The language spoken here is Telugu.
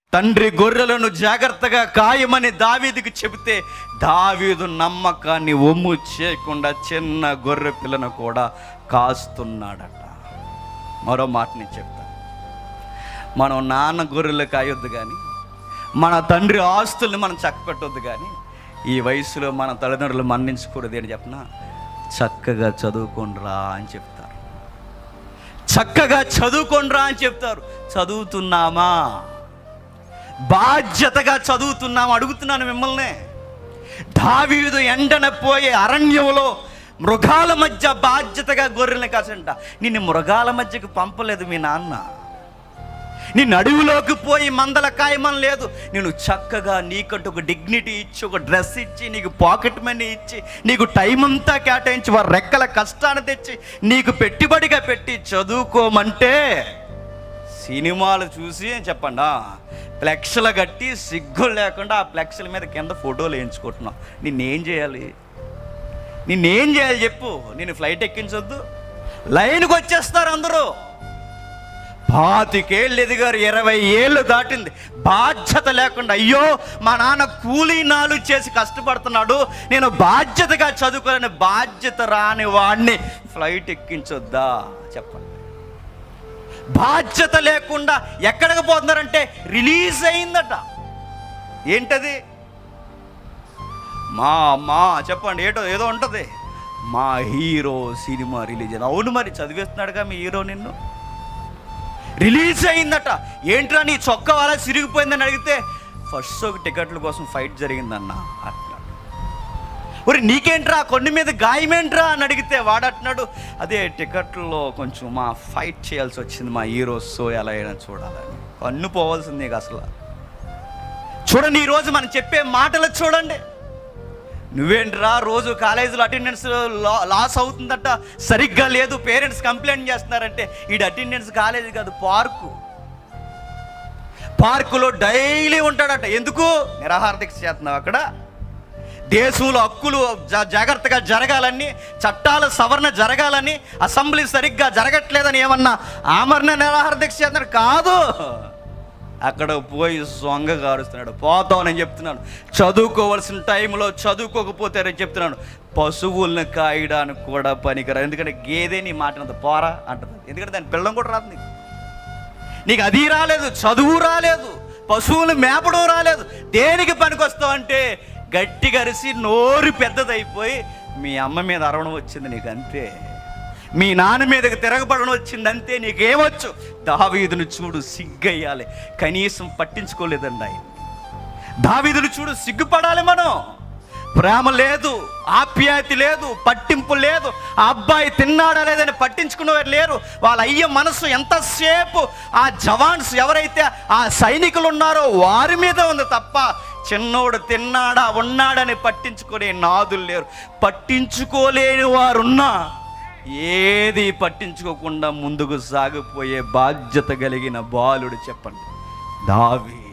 తండ్రి గొర్రెలను జాగ్రత్తగా కాయమని దావీదుకి చెబితే దావీదు నమ్మకాన్ని ఒమ్ము చేయకుండా చిన్న గొర్రె పిల్లను కూడా కాస్తున్నాడట మరో మాట నేను చెప్తాను మనం నాన్న గొర్రెలు కాయొద్దు కానీ మన తండ్రి ఆస్తుల్ని మనం చక్కపెట్టొద్దు కానీ ఈ వయసులో మన తల్లిదండ్రులు మన్నించకూడదు అని చెప్పిన చక్కగా చదువుకోండిరా అని చెప్తారు చక్కగా చదువుకోండిరా అని చెప్తారు చదువుతున్నామా బాధ్యతగా చదువుతున్నాము అడుగుతున్నాను మిమ్మల్ని దావీదు ఎండన పోయే అరణ్యంలో మృగాల మధ్య బాధ్యతగా గొర్రెల్ని కాసంట నిన్ను మృగాల మధ్యకు పంపలేదు మీ నాన్న నిన్ను అడవిలోకి పోయి మందల కాయమని లేదు నేను చక్కగా నీకంటూ ఒక డిగ్నిటీ ఇచ్చి ఒక డ్రెస్ ఇచ్చి నీకు పాకెట్ మనీ ఇచ్చి నీకు టైం అంతా కేటాయించి వారి రెక్కల కష్టాన్ని తెచ్చి నీకు పెట్టుబడిగా పెట్టి చదువుకోమంటే సినిమాలు చూసి చెప్పండి ఫ్లెక్స్లు కట్టి సిగ్గు లేకుండా ఆ ఫ్లెక్స్ల మీద కింద ఫోటోలు వేయించుకుంటున్నావు నిన్నేం చేయాలి నిన్నేం చేయాలి చెప్పు నేను ఫ్లైట్ ఎక్కించొద్దు లైన్కి వచ్చేస్తారు అందరూ పాతికేళ్ళు ఎదిగారు ఇరవై ఏళ్ళు దాటింది బాధ్యత లేకుండా అయ్యో మా నాన్న కూలీ నాలు చేసి కష్టపడుతున్నాడు నేను బాధ్యతగా చదువుకోలేని బాధ్యత రాని వాడిని ఫ్లైట్ ఎక్కించొద్దా చెప్పండి బాధ్యత లేకుండా ఎక్కడికి పోతున్నారంటే రిలీజ్ అయిందట ఏంటది మా మా చెప్పండి ఏటో ఏదో ఉంటుంది మా హీరో సినిమా రిలీజ్ అయింది అవును మరి చదివేస్తున్నాడుగా మీ హీరో నిన్ను రిలీజ్ అయిందట ఏంట్రా నీ చొక్కా అలా సిరిగిపోయిందని అడిగితే ఫస్ట్ షోకి టికెట్ల కోసం ఫైట్ జరిగిందన్న అట్లా ఒరి నీకేంట్రా కొన్ని మీద గాయమేంట్రా అని అడిగితే వాడట్నాడు అదే టికెట్లో కొంచెం మా ఫైట్ చేయాల్సి వచ్చింది మా హీరో షో ఎలా అయినా చూడాలని పన్ను పోవాల్సింది నీకు అసలు చూడండి ఈరోజు మనం చెప్పే మాటలు చూడండి నువ్వేంట్రా రోజు కాలేజీలో అటెండెన్స్ లాస్ అవుతుందట సరిగ్గా లేదు పేరెంట్స్ కంప్లైంట్ చేస్తున్నారంటే ఈ అటెండెన్స్ కాలేజీ కాదు పార్కు పార్కులో డైలీ ఉంటాడట ఎందుకు నిరాహార దీక్ష చేస్తున్నావు అక్కడ దేశంలో హక్కులు జా- జాగ్రత్తగా జరగాలని చట్టాల సవరణ జరగాలని అసెంబ్లీ సరిగ్గా జరగట్లేదని ఏమన్నా ఆమరణ నిరాహార దీక్ష చేస్తున్నాడు కాదు అక్కడ పోయి సొంగ కారుస్తున్నాడు పోతావు నేను చెప్తున్నాను చదువుకోవాల్సిన టైంలో చదువుకోకపోతే నేను చెప్తున్నాను పశువులను కాయడానికి కూడా పనికిరా ఎందుకంటే గేదె నీ మాటినంత పోరా అంటుంది ఎందుకంటే దాని పిల్లం కూడా రాదు నీకు నీకు అది రాలేదు చదువు రాలేదు పశువులు మేపడం రాలేదు దేనికి పనికొస్తావు అంటే గట్టి గరిసి నోరు పెద్దదైపోయి మీ అమ్మ మీద అరవడం వచ్చింది నీకు అంతే మీ నాన్న మీదకి తిరగబడడం వచ్చింది అంతే నీకేమొచ్చు దావీదును చూడు సిగ్గయ్యాలి కనీసం పట్టించుకోలేదండి ఆయన దావీదును చూడు సిగ్గుపడాలి మనం ప్రేమ లేదు ఆప్యాయత లేదు పట్టింపు లేదు ఆ అబ్బాయి తిన్నాడా లేదని పట్టించుకునేవారు లేరు వాళ్ళ అయ్య మనసు ఎంతసేపు ఆ జవాన్స్ ఎవరైతే ఆ సైనికులు ఉన్నారో వారి మీద ఉంది తప్ప చిన్నోడు తిన్నాడా ఉన్నాడని పట్టించుకునే నాదులు లేరు పట్టించుకోలేని వారున్నా ఏది పట్టించుకోకుండా ముందుకు సాగిపోయే బాధ్యత కలిగిన బాలుడు చెప్పండి దావీ